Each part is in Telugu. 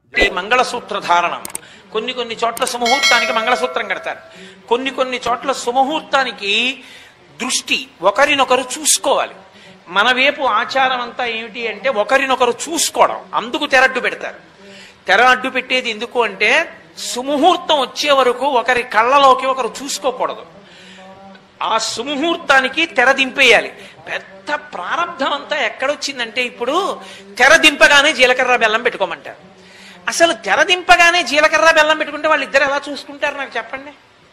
ఈ మంగళసూత్ర ధారణం కొన్ని కొన్ని చోట్ల సుముహూర్తానికి మంగళసూత్రం కడతారు కొన్ని కొన్ని చోట్ల సుముహూర్తానికి దృష్టి ఒకరినొకరు చూసుకోవాలి మన వైపు ఆచారం అంతా ఏమిటి అంటే ఒకరినొకరు చూసుకోవడం అందుకు తెరడ్డు పెడతారు తెర అడ్డు పెట్టేది ఎందుకు అంటే సుముహూర్తం వచ్చే వరకు ఒకరి కళ్ళలోకి ఒకరు చూసుకోకూడదు ఆ సుముహూర్తానికి తెర దింపేయాలి పెద్ద ప్రారంధం అంతా ఎక్కడొచ్చిందంటే ఇప్పుడు తెర దింపగానే జీలకర్ర బెల్లం పెట్టుకోమంటారు అసలు తెర దింపగానే జీలకర్ర బెల్లం పెట్టుకుంటే వాళ్ళు ఇద్దరు ఎలా చూసుకుంటారు నాకు చెప్పండి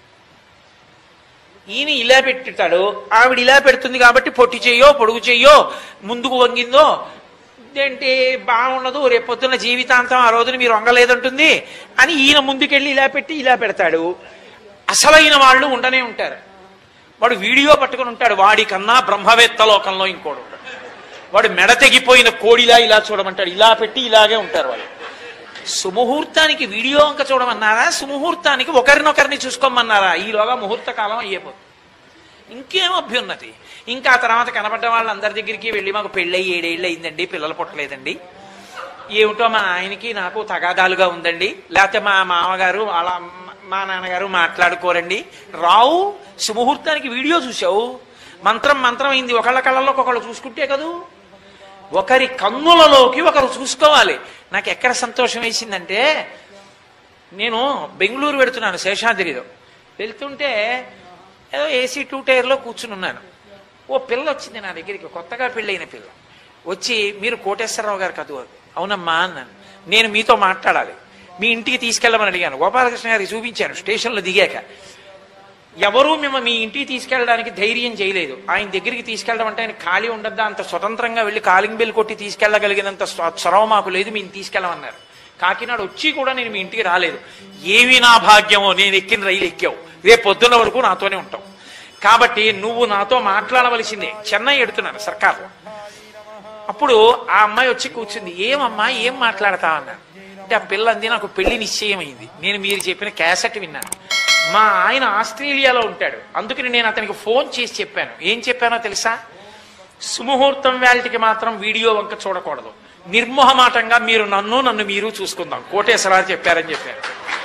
ఈయన ఇలా పెట్టుతాడు ఆవిడ ఇలా పెడుతుంది కాబట్టి పొట్టి చెయ్యో పొడుగు చెయ్యో ముందుకు వంగిందో ఏంటి బాగుండదు రేపు పొద్దున్న జీవితాంతం ఆ రోజున మీరు వంగలేదంటుంది అని ఈయన ముందుకెళ్ళి ఇలా పెట్టి ఇలా పెడతాడు అసలైన వాళ్ళు ఉండనే ఉంటారు వాడు వీడియో పట్టుకుని ఉంటాడు వాడి కన్నా బ్రహ్మవేత్త లోకంలో ఇంకోడు ఉంటాడు వాడు మెడ తెగిపోయిన కోడిలా ఇలా చూడమంటాడు ఇలా పెట్టి ఇలాగే ఉంటారు వాళ్ళు సుముహూర్తానికి వీడియో అంక చూడమన్నారా సుముహూర్తానికి ఒకరినొకరిని చూసుకోమన్నారా ఈలోగా ముహూర్త కాలం అయ్యేపోతుంది ఇంకేం అభ్యున్నతి ఇంకా ఆ తర్వాత కనపడ్డ వాళ్ళందరి దగ్గరికి వెళ్ళి మాకు పెళ్ళి ఏడేళ్ళు అయిందండి పిల్లలు పుట్టలేదండి ఏమిటో మా ఆయనకి నాకు తగాదాలుగా ఉందండి లేకపోతే మా మామగారు అలా మా నాన్నగారు మాట్లాడుకోరండి రావు సుముహూర్తానికి వీడియో చూసావు మంత్రం మంత్రం అయింది ఒకళ్ళ కళ్ళలో ఒకళ్ళు చూసుకుంటే కదూ ఒకరి కన్నులలోకి ఒకరు చూసుకోవాలి నాకు ఎక్కడ సంతోషం వేసిందంటే నేను బెంగళూరు వెడుతున్నాను శేషాద్రిలో వెళ్తుంటే ఏదో ఏసీ టూ టైర్లో కూర్చుని ఉన్నాను ఓ పిల్ల వచ్చింది నా దగ్గరికి కొత్తగా పెళ్ళైన పిల్ల వచ్చి మీరు కోటేశ్వరరావు గారు కదూ అవునమ్మా అన్నాను నేను మీతో మాట్లాడాలి మీ ఇంటికి తీసుకెళ్ళమని అడిగాను గోపాలకృష్ణ గారికి చూపించాను స్టేషన్లో దిగాక ఎవరూ మేము మీ ఇంటికి తీసుకెళ్ళడానికి ధైర్యం చేయలేదు ఆయన దగ్గరికి తీసుకెళ్ళడం అంటే ఆయన ఖాళీ ఉండద్దా అంత స్వతంత్రంగా వెళ్ళి కాలింగ్ బెల్ కొట్టి తీసుకెళ్ళగలిగినంత స్వ- చొరవ మాకు లేదు మేము తీసుకెళ్ళమన్నారు కాకినాడ వచ్చి కూడా నేను మీ ఇంటికి రాలేదు ఏమి నా భాగ్యమో నేను ఎక్కిన రైలు ఎక్కావు రేపు పొద్దున్న వరకు నాతోనే ఉంటావు కాబట్టి నువ్వు నాతో మాట్లాడవలసిందే చెన్నై ఎడుతున్నాను సర్కార్లో అప్పుడు ఆ అమ్మాయి వచ్చి కూర్చుంది ఏమమ్మా ఏం మాట్లాడతా అన్నాను అంటే ఆ పిల్ల అంది నాకు పెళ్లి నిశ్చయమైంది నేను మీరు చెప్పిన క్యాసెట్ విన్నాను మా ఆయన ఆస్ట్రేలియాలో ఉంటాడు అందుకని నేను అతనికి ఫోన్ చేసి చెప్పాను ఏం చెప్పానో తెలుసా సుముహూర్తం వేళటికి మాత్రం వీడియో వంక చూడకూడదు నిర్మోహమాటంగా మీరు నన్ను నన్ను మీరు చూసుకుందాం కోటేశ్వరరావు చెప్పారని చెప్పారు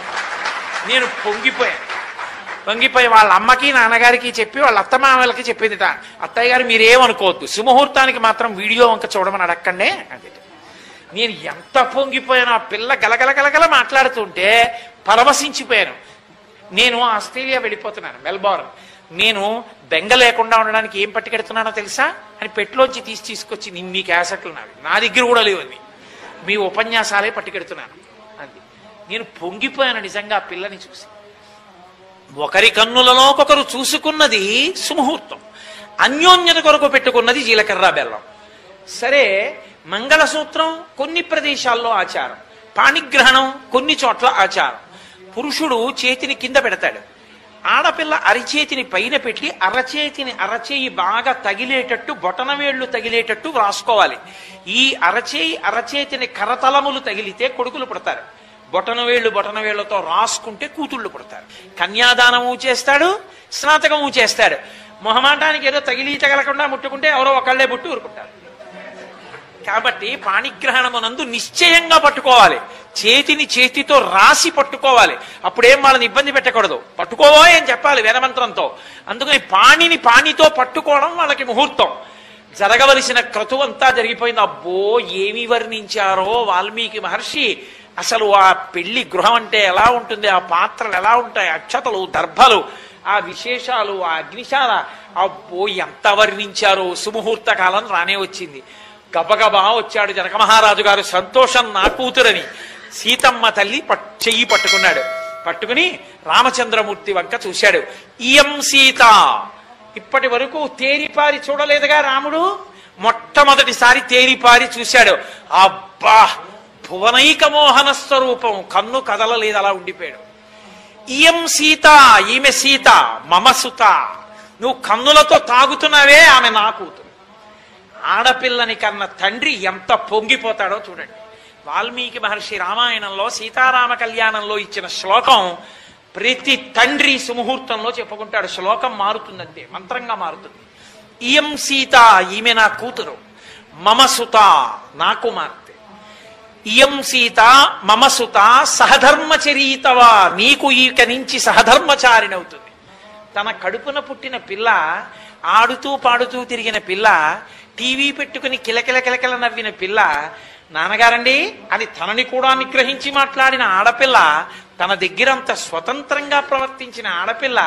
నేను పొంగిపోయాను పొంగిపోయి వాళ్ళ అమ్మకి నాన్నగారికి చెప్పి వాళ్ళ అత్తమామలకి చెప్పిందిట అత్తయ్య గారు మీరేమనుకోవద్దు సుముహూర్తానికి మాత్రం వీడియో వంక చూడమని అడక్కండే అది నేను ఎంత పొంగిపోయాను ఆ పిల్ల గలగల గలగల మాట్లాడుతుంటే పరవశించిపోయాను నేను ఆస్ట్రేలియా వెళ్ళిపోతున్నాను మెల్బోర్న్ నేను బెంగ లేకుండా ఉండడానికి ఏం పట్టుకెడుతున్నానో తెలుసా అని పెట్టులోంచి తీసి తీసుకొచ్చి నీ- మీ క్యాసెట్లు నావి నా దగ్గర కూడా లేవు అవి మీ ఉపన్యాసాలే పట్టుకెడుతున్నాను అది నేను పొంగిపోయాను నిజంగా ఆ పిల్లని చూసి ఒకరి కన్నులలోకొకరు చూసుకున్నది సుముహూర్తం అన్యోన్యత కొరకు పెట్టుకున్నది జీలకర్ర బెల్లం సరే మంగళసూత్రం కొన్ని ప్రదేశాల్లో ఆచారం పాణిగ్రహణం కొన్ని చోట్ల ఆచారం పురుషుడు చేతిని కింద పెడతాడు ఆడపిల్ల అరిచేతిని పైన పెట్టి అరచేతిని అరచేయి బాగా తగిలేటట్టు బొటనవేళ్లు తగిలేటట్టు రాసుకోవాలి ఈ అరచేయి అరచేతిని కరతలములు తగిలితే కొడుకులు పుడతారు బొటనవేళ్లు బొటనవేళ్లతో రాసుకుంటే కూతుళ్ళు పుడతారు కన్యాదానము చేస్తాడు స్నాతకము చేస్తాడు మొహమాటానికి ఏదో తగిలి తగలకుండా ముట్టుకుంటే ఎవరో ఒకళ్ళే ముట్టు ఊరుకుంటారు కాబట్టి పాణిగ్రహణమునందు నిశ్చయంగా పట్టుకోవాలి చేతిని చేతితో రాసి పట్టుకోవాలి అప్పుడేం వాళ్ళని ఇబ్బంది పెట్టకూడదు పట్టుకోవో అని చెప్పాలి వేదమంత్రంతో అందుకని పాణిని పాణితో పట్టుకోవడం వాళ్ళకి ముహూర్తం జరగవలసిన క్రతువు అంతా జరిగిపోయింది అబ్బో ఏమి వర్ణించారో వాల్మీకి మహర్షి అసలు ఆ పెళ్లి గృహం అంటే ఎలా ఉంటుంది ఆ పాత్రలు ఎలా ఉంటాయి అక్షతలు దర్భలు ఆ విశేషాలు ఆ అగ్నిశాల అబ్బో ఎంత వర్ణించారో సుముహూర్త కాలం రానే వచ్చింది గబగబా వచ్చాడు జనక మహారాజు గారు సంతోషం నా కూతురని సీతమ్మ తల్లి పట్ చెయ్యి పట్టుకున్నాడు పట్టుకుని రామచంద్రమూర్తి వంక చూశాడు ఇయం సీత ఇప్పటి వరకు తేరిపారి చూడలేదుగా రాముడు మొట్టమొదటిసారి తేరిపారి చూశాడు అబ్బా భువనైక మోహన స్వరూపం కన్ను కదలలేదు అలా ఉండిపోయాడు ఇయం సీత ఈమె సీత మమ సుత నువ్వు కన్నులతో తాగుతున్నావే ఆమె నా కూతురు ఆడపిల్లని కన్న తండ్రి ఎంత పొంగిపోతాడో చూడండి వాల్మీకి మహర్షి రామాయణంలో సీతారామ కళ్యాణంలో ఇచ్చిన శ్లోకం ప్రతి తండ్రి సుముహూర్తంలో చెప్పుకుంటాడు శ్లోకం మారుతుందంతే మంత్రంగా మారుతుంది ఇయం సీత ఈమె నా కూతురు మమ సుత నా కుమార్తె ఇయం సీత మమ సుత సహధర్మచరీతవా నీకు ఇక నుంచి సహధర్మచారినవుతుంది తన కడుపున పుట్టిన పిల్ల ఆడుతూ పాడుతూ తిరిగిన పిల్ల టీవీ పెట్టుకుని కిలకిల కిలకిల నవ్విన పిల్ల నాన్నగారండి అని తనని కూడా నిగ్రహించి మాట్లాడిన ఆడపిల్ల తన దగ్గరంత స్వతంత్రంగా ప్రవర్తించిన ఆడపిల్ల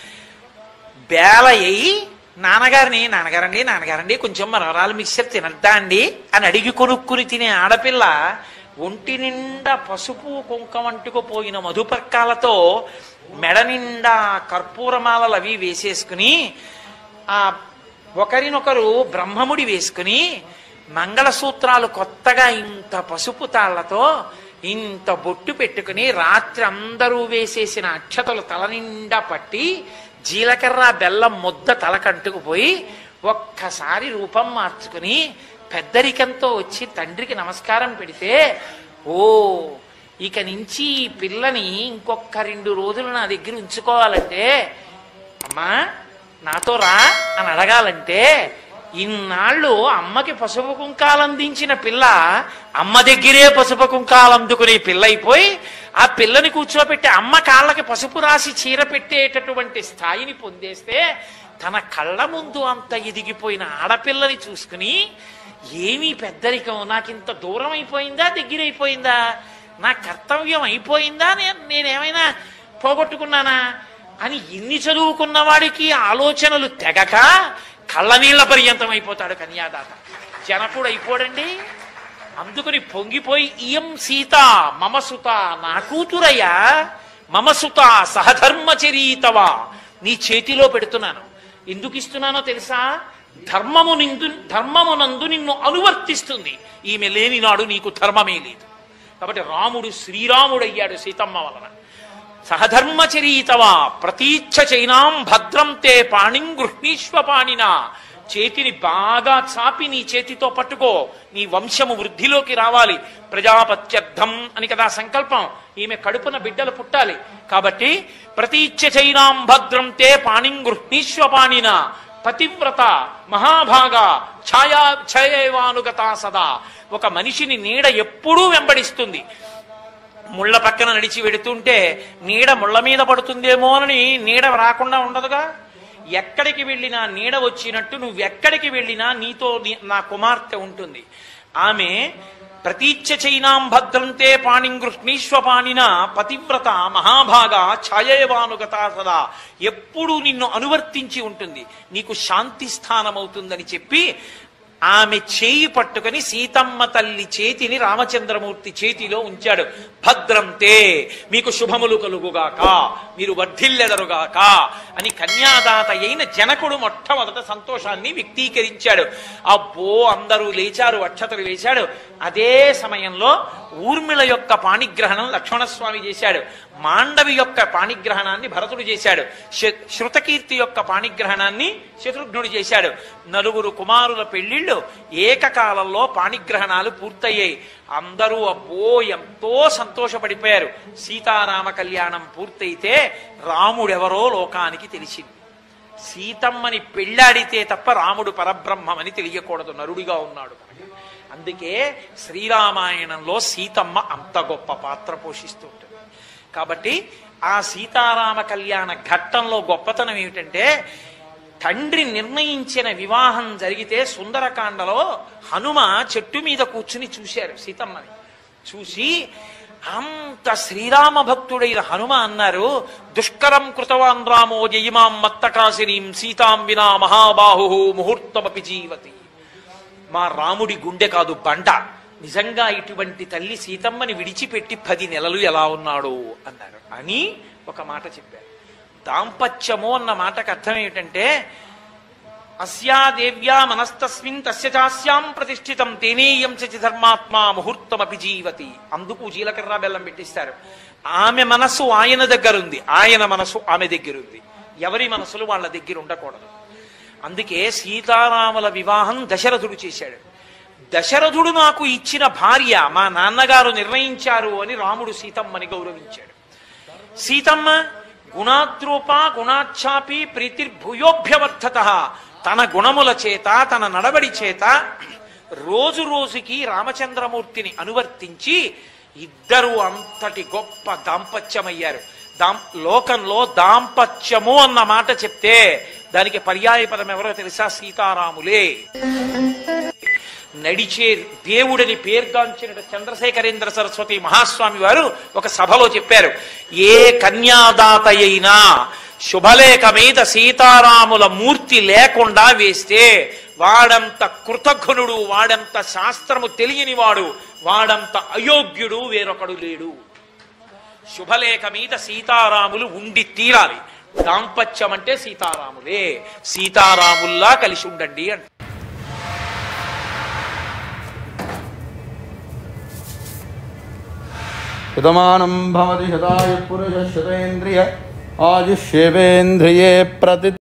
బేల అయి నాన్నగారిని నాన్నగారండి నాన్నగారండి కొంచెం మనవరాలు మిక్సర్ తినద్దా అండి అని అడిగి కొనుక్కుని తినే ఆడపిల్ల ఒంటి నిండా పసుపు కుంకం అంటుకుపోయిన మధుపర్కాలతో మెడ నిండా కర్పూరమాలలు అవి వేసేసుకుని ఆ ఒకరినొకరు బ్రహ్మముడి వేసుకుని మంగళసూత్రాలు కొత్తగా ఇంత పసుపు తాళ్లతో ఇంత బొట్టు పెట్టుకుని రాత్రి అందరూ వేసేసిన అక్షతలు తల నిండా పట్టి జీలకర్ర బెల్లం ముద్ద తలకంటుకుపోయి ఒక్కసారి రూపం మార్చుకుని పెద్దరికంతో వచ్చి తండ్రికి నమస్కారం పెడితే ఓ ఇక నుంచి ఈ పిల్లని ఇంకొక రెండు రోజులు నా దగ్గర ఉంచుకోవాలంటే అమ్మా నాతో రా అని అడగాలంటే ఇన్నాళ్ళు అమ్మకి పసుపు కుంకాలు అందించిన పిల్ల అమ్మ దగ్గరే పసుపు కుంకాలు అందుకునే పిల్ల అయిపోయి ఆ పిల్లని కూర్చోబెట్టి అమ్మ కాళ్ళకి పసుపు రాసి చీర పెట్టేటటువంటి స్థాయిని పొందేస్తే తన కళ్ళ ముందు అంత ఎదిగిపోయిన ఆడపిల్లని చూసుకుని ఏమీ పెద్దరికం నాకింత దూరం అయిపోయిందా దగ్గరైపోయిందా నా కర్తవ్యం అయిపోయిందా నేను నేనేమైనా పోగొట్టుకున్నానా అని ఇన్ని చదువుకున్న వాడికి ఆలోచనలు తెగక కళ్ళనీళ్ల పర్యంతం అయిపోతాడు కన్యాదాత జనకుడు అయిపోడండి అందుకని పొంగిపోయి ఇయం సీత మమసుత నా కూతురయ్యా మమసుత సహధర్మచరీతవా నీ చేతిలో పెడుతున్నాను ఎందుకు ఇస్తున్నానో తెలుసా ధర్మము నిందు ధర్మమునందు నిన్ను అనువర్తిస్తుంది ఈమె లేని నాడు నీకు ధర్మమే లేదు కాబట్టి రాముడు శ్రీరాముడు అయ్యాడు సీతమ్మ వలన సహధర్మచరీతవా ప్రతీచ్ఛ చైనాం భద్రం తే పాణిం గృహ్ణీష్వ పాణిన చేతిని బాగా చాపి నీ చేతితో పట్టుకో నీ వంశము వృద్ధిలోకి రావాలి ప్రజాపత్యర్థం అని కదా సంకల్పం ఈమె కడుపున బిడ్డలు పుట్టాలి కాబట్టి ప్రతీచ్ఛ చైనాం భద్రం తే పాణిం గృహ్ణీష్వ పాణిన పతివ్రత మహాభాగ ఛాయా ఛయేవానుగత సదా ఒక మనిషిని నీడ ఎప్పుడూ వెంబడిస్తుంది ముళ్ళ పక్కన నడిచి వెడుతుంటే నీడ ముళ్ళ మీద పడుతుందేమో అని నీడ రాకుండా ఉండదుగా ఎక్కడికి వెళ్ళినా నీడ వచ్చినట్టు నువ్వెక్కడికి వెళ్ళినా నీతో నీ- నా కుమార్తె ఉంటుంది ఆమె ప్రతీచ్ఛ చైనాం భద్రంతే పాణిం గృహ్ణీష్వ పాణిన పతివ్రత మహాభాగ ఛాయవానుగత సదా ఎప్పుడు నిన్ను అనువర్తించి ఉంటుంది నీకు శాంతి స్థానమవుతుందని చెప్పి ఆమె చేయి పట్టుకొని సీతమ్మ తల్లి చేతిని రామచంద్రమూర్తి చేతిలో ఉంచాడు భద్రంతే మీకు శుభములు కలుగుగాక మీరు వర్ధిల్లెదరుగాక అని కన్యాదాత అయిన జనకుడు మొట్టమొదట సంతోషాన్ని వ్యక్తీకరించాడు అబ్బో అందరూ లేచారు అక్షతలు వేశాడు అదే సమయంలో ఊర్మిళ యొక్క పాణిగ్రహణం లక్ష్మణస్వామి చేశాడు మాండవి యొక్క పాణిగ్రహణాన్ని భరతుడు చేశాడు శ- శృతకీర్తి యొక్క పాణిగ్రహణాన్ని శత్రుఘ్నుడు చేశాడు నలుగురు కుమారుల పెళ్లిళ్ళు ఏకకాలంలో పాణిగ్రహణాలు పూర్తయ్యాయి అందరూ అబ్బో ఎంతో సంతోషపడిపోయారు సీతారామ కళ్యాణం పూర్తయితే రాముడెవరో లోకానికి తెలిసింది సీతమ్మని పెళ్ళాడితే తప్ప రాముడు పరబ్రహ్మమని తెలియకూడదు నరుడిగా ఉన్నాడు కనుక అందుకే శ్రీరామాయణంలో సీతమ్మ అంత గొప్ప పాత్ర పోషిస్తూ ఉంటుంది కాబట్టి ఆ సీతారామ కళ్యాణ ఘట్టంలో గొప్పతనం ఏమిటంటే తండ్రి నిర్ణయించిన వివాహం జరిగితే సుందరకాండలో హనుమ చెట్టు మీద కూర్చుని చూశారు సీతమ్మని చూసి అంత శ్రీరామ భక్తుడైన హనుమ అన్నారు దుష్కరం కృతవాన్ రామో జయిమాం మత్తకాశినీం సీతాం వినా మహాబాహు ముహూర్తమపి జీవతి మా రాముడి గుండె కాదు బండ నిజంగా ఇటువంటి తల్లి సీతమ్మని విడిచిపెట్టి పది నెలలు ఎలా ఉన్నాడు అన్నారు అని ఒక మాట చెప్పారు దాంపత్యము అన్న మాటకు అర్థం ఏమిటంటే అస్యా దేవ్యా మనస్తస్మిన్ తస్య చాస్యాం ప్రతిష్ఠితం తేనేయం చచి ధర్మాత్మా ముహూర్తమపి జీవతి అందుకు జీలకర్ర బెల్లం పెట్టిస్తారు ఆమె మనస్సు ఆయన దగ్గర ఉంది ఆయన మనసు ఆమె దగ్గర ఉంది ఎవరి మనసులు వాళ్ళ దగ్గర ఉండకూడదు అందుకే సీతారాముల వివాహం దశరథుడు చేశాడు దశరథుడు నాకు ఇచ్చిన భార్య మా నాన్నగారు నిర్ణయించారు అని రాముడు సీతమ్మని గౌరవించాడు సీతమ్మ గుణాద్రూప గుణాఛాపి ప్రీతిర్భూయోభ్యవర్ధత తన గుణముల చేత తన నడవడి చేత రోజు రోజుకి రామచంద్రమూర్తిని అనువర్తించి ఇద్దరు అంతటి గొప్ప దాంపత్యమయ్యారు దాం లోకంలో దాంపత్యము అన్న మాట చెప్తే దానికి పర్యాయ పదం ఎవరో తెలుసా సీతారాములే నడిచే దేవుడని పేర్గాంచిన చంద్రశేఖరేంద్ర సరస్వతి మహాస్వామి వారు ఒక సభలో చెప్పారు ఏ కన్యాదాత అయినా శుభలేఖ మీద సీతారాముల మూర్తి లేకుండా వేస్తే వాడంత కృతజ్ఞుడు వాడంత శాస్త్రము తెలియని వాడు వాడంత అయోగ్యుడు వేరొకడు లేడు శుభలేఖ మీద సీతారాములు ఉండి తీరాలి దాంపత్యం అంటే సీతారాములే సీతారాముల్లా కలిసి ఉండండి అంట శతమానం భవతి శతాయు పురుష శతేంద్రియ ఆయుష్యేవేంద్రియే ప్రతి